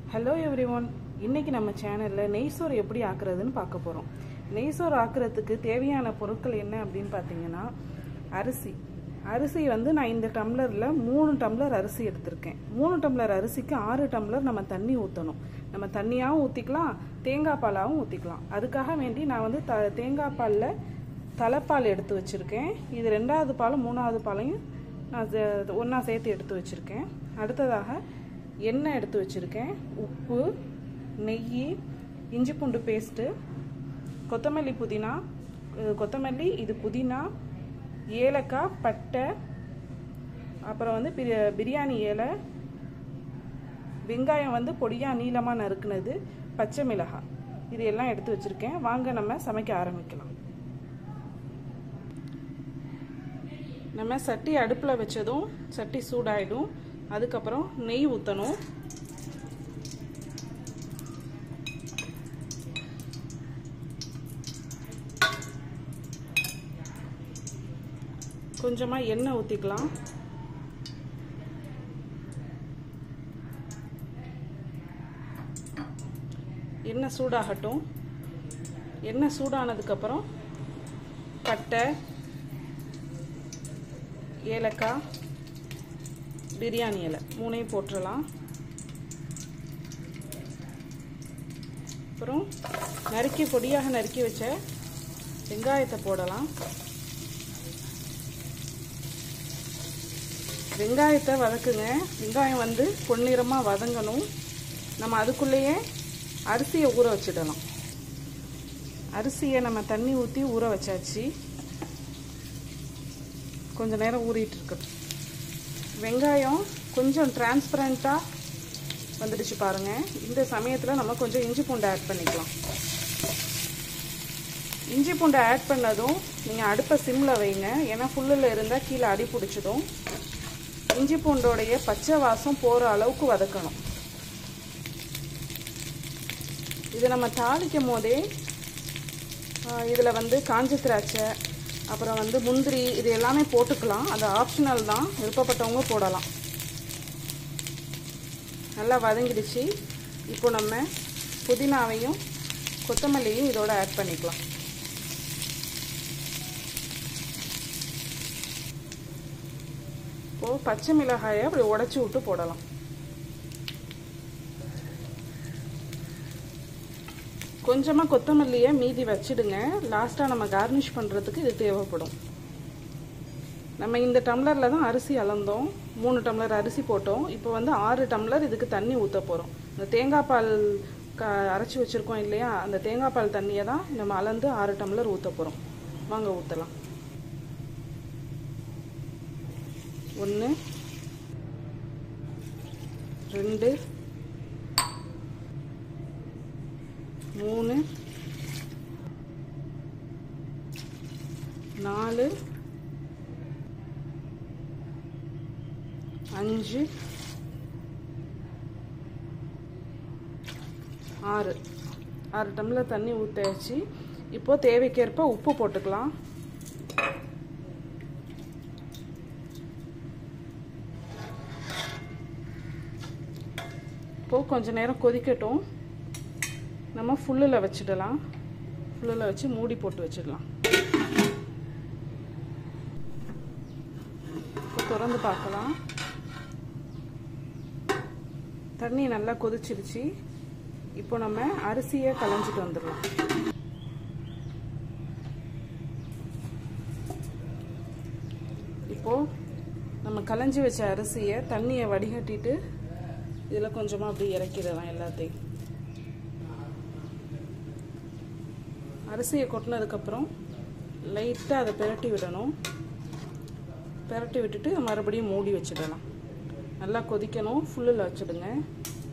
hello every one இன்னைக்கு நம்ம சேனலில் நெய்சோறு எப்படி ஆக்குறதுன்னு பார்க்க போகிறோம் நெய்சோறு ஆக்குறதுக்கு தேவையான பொருட்கள் என்ன அப்படின்னு பார்த்தீங்கன்னா அரிசி அரிசி வந்து நான் இந்த டம்ளரில் மூணு டம்ளர் அரிசி எடுத்திருக்கேன் மூணு டம்ளர் அரிசிக்கு ஆறு டம்ளர் நம்ம தண்ணி ஊற்றணும் நம்ம தண்ணியாகவும் ஊற்றிக்கலாம் தேங்காய் பாலாகவும் ஊற்றிக்கலாம் அதுக்காக வேண்டி நான் வந்து த தேங்காய் பாலில் தலைப்பால் எடுத்து வச்சுருக்கேன் இது ரெண்டாவது பாலும் மூணாவது பாலையும் நான் ஒன்றா சேர்த்து எடுத்து வச்சுருக்கேன் அடுத்ததாக எண்ணெய் எடுத்து வச்சுருக்கேன் உப்பு நெய் இஞ்சி பூண்டு பேஸ்ட்டு கொத்தமல்லி புதினா இது கொத்தமல்லி இது புதினா ஏலக்காய் பட்டை அப்புறம் வந்து பிரி- பிரியாணி இலை வெங்காயம் வந்து பொடியாக நீளமாக நறுக்குனது பச்சை மிளகாய் இது எல்லாம் எடுத்து வச்சுருக்கேன் வாங்க நம்ம சமைக்க ஆரம்பிக்கலாம் நம்ம சட்டி அடுப்பில் வச்சதும் சட்டி சூடாயிடும் அதுக்கப்புறம் நெய் ஊற்றணும் கொஞ்சமாக எண்ணெய் ஊற்றிக்கலாம் எண்ணெய் சூடாகட்டும் எண்ணெய் சூடானதுக்கப்புறம் பட்டை ஏலக்காய் பிரியாணி இலை மூணையும் போட்டுடலாம் அப்புறம் நறுக்கி பொடியாக நறுக்கி வச்ச வெங்காயத்தை போடலாம் வெங்காயத்தை வதக்குங்க வெங்காயம் வந்து பொன்னிறமாக வதங்கணும் நம்ம அதுக்குள்ளேயே அரிசியை ஊற வச்சிடலாம் அரிசியை நம்ம தண்ணி ஊற்றி ஊற வச்சாச்சு கொஞ்ச நேரம் ஊறிட்டு இருக்கு வெங்காயம் கொஞ்சம் டிரான்ஸ்பரண்ட்டாக வந்துடுச்சு பாருங்க இந்த சமயத்தில் நம்ம கொஞ்சம் இஞ்சி பூண்டு ஆட் பண்ணிக்கலாம் இஞ்சி பூண்டு ஆட் பண்ணதும் நீங்கள் அடுப்பை சிம்மில் வைங்க ஏன்னா ஃபுல்லில் இருந்தால் கீழே அடி பிடிச்சிடும் இஞ்சி பூண்டோடைய பச்சை வாசம் போகிற அளவுக்கு வதக்கணும் இது நம்ம தாளிக்கும் போதே இதில் வந்து காஞ்ச திராட்சை அப்புறம் வந்து முந்திரி இது எல்லாமே போட்டுக்கலாம் அது ஆப்ஷனல் தான் விருப்பப்பட்டவங்க போடலாம் நல்லா வதங்கிடுச்சு இப்போ நம்ம புதினாவையும் கொத்தமல்லியும் இதோட ஆட் பண்ணிக்கலாம் இப்போ பச்சை மிளகாயை அப்படி உடச்சி விட்டு போடலாம் கொஞ்சமாக கொத்தமல்லியை மீதி வச்சிடுங்க லாஸ்ட்டாக நம்ம கார்னிஷ் பண்ணுறதுக்கு இது தேவைப்படும் நம்ம இந்த டம்ளரில் தான் அரிசி அளந்தோம் மூணு டம்ளர் அரிசி போட்டோம் இப்போ வந்து ஆறு டம்ளர் இதுக்கு தண்ணி ஊற்ற போகிறோம் இந்த தேங்காய் பால் க அரைச்சி வச்சுருக்கோம் இல்லையா அந்த தேங்காய் பால் தண்ணியை தான் நம்ம அளந்து ஆறு டம்ளர் ஊற்ற போகிறோம் வாங்க ஊற்றலாம் ஒன்று ரெண்டு மூணு நாலு அஞ்சு ஆறு ஆறு டம்ளர் தண்ணி ஊற்றியாச்சு இப்போ தேவைக்கேற்ப உப்பு போட்டுக்கலாம் இப்போ கொஞ்ச நேரம் கொதிக்கட்டும் நம்ம ஃபுல்லில் வச்சிடலாம் ஃபுல்லில் வச்சு மூடி போட்டு வச்சிடலாம் இப்போ திறந்து பார்க்கலாம் தண்ணி நல்லா கொதிச்சிருச்சு இப்போ நம்ம அரிசியை களைஞ்சிட்டு வந்துடலாம் இப்போ நம்ம களைஞ்சி வச்ச அரிசியை தண்ணியை வடிகட்டிட்டு இதில் கொஞ்சமாக அப்படி இறக்கிடலாம் எல்லாத்தையும் அரிசியை கொட்டினதுக்கப்புறம் லைட்டாக அதை பிரட்டி விடணும் பிரட்டி விட்டுட்டு மறுபடியும் மூடி வச்சிடலாம் நல்லா கொதிக்கணும் ஃபுல்லில் வச்சுடுங்க